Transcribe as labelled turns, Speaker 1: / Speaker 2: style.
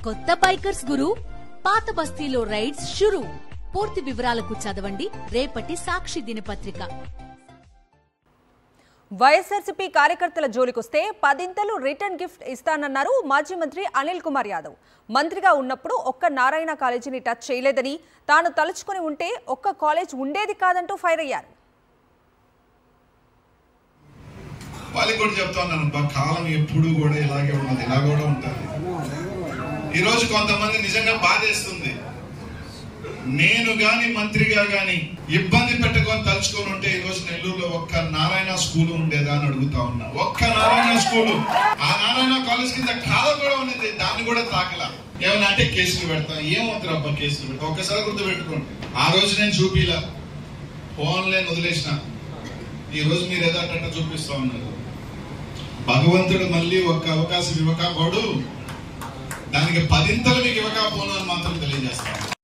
Speaker 1: కొత్త బైకర్స్ గురు పాత బస్తీలో రైడ్స్ షురు పూర్తి వివరాలకు చదవండి రేపటి సాక్షి దినపత్రిక
Speaker 2: వైఎస్ఆర్సీపీ కార్యకర్తల జోలికొస్తే పదింతలు రిటర్న్ గిఫ్ట్ ఇస్తానన్నారు మాజీ మంత్రి అనిల్ కుమార్ యాదవ్ మంత్రిగా ఉన్నప్పుడు ఒక్క నారాయణ కాలేజీని టచ్ చేయలేదని తాను తలుచుకుని ఉంటే ఒక్క కాలేజ్ ఉండేది కాదంటూ ఫైర్ అయ్యారు
Speaker 3: వాళ్ళకి కూడా చెప్తా ఉన్నాను బా కాలం ఎప్పుడు కూడా ఇలాగే ఉన్నది ఇలా కూడా ఉంటుంది ఈ రోజు కొంతమంది నిజంగా బాధేస్తుంది నేను గాని మంత్రిగా గాని ఇబ్బంది పెట్టుకొని తలుచుకొని ఉంటే ఈ రోజు నెల్లూరులో ఒక్క నారాయణ స్కూల్ ఉండేదా అని అడుగుతా ఉన్నా ఒక్క నారాయణ స్కూల్ ఆ నారాయణ కాలేజ్ కింద కాల కూడా ఉన్నది దాన్ని కూడా తాకలా ఏమన్నా అంటే కేసులు పెడతాం ఏమవుతారు అబ్బా కేసులు పెడతాం ఒక్కసారి గుర్తు పెట్టుకోండి ఆ రోజు నేను చూపిలా ఫోన్లే వదిలేసిన ఈ రోజు మీరు ఏదో అట్ట చూపిస్తా ఉన్నారు భగవంతుడు మళ్ళీ ఒక్క అవకాశం ఇవ్వకపోడు దానికి పదింతలు మీకు ఇవ్వకపోను అని మాత్రం తెలియజేస్తాను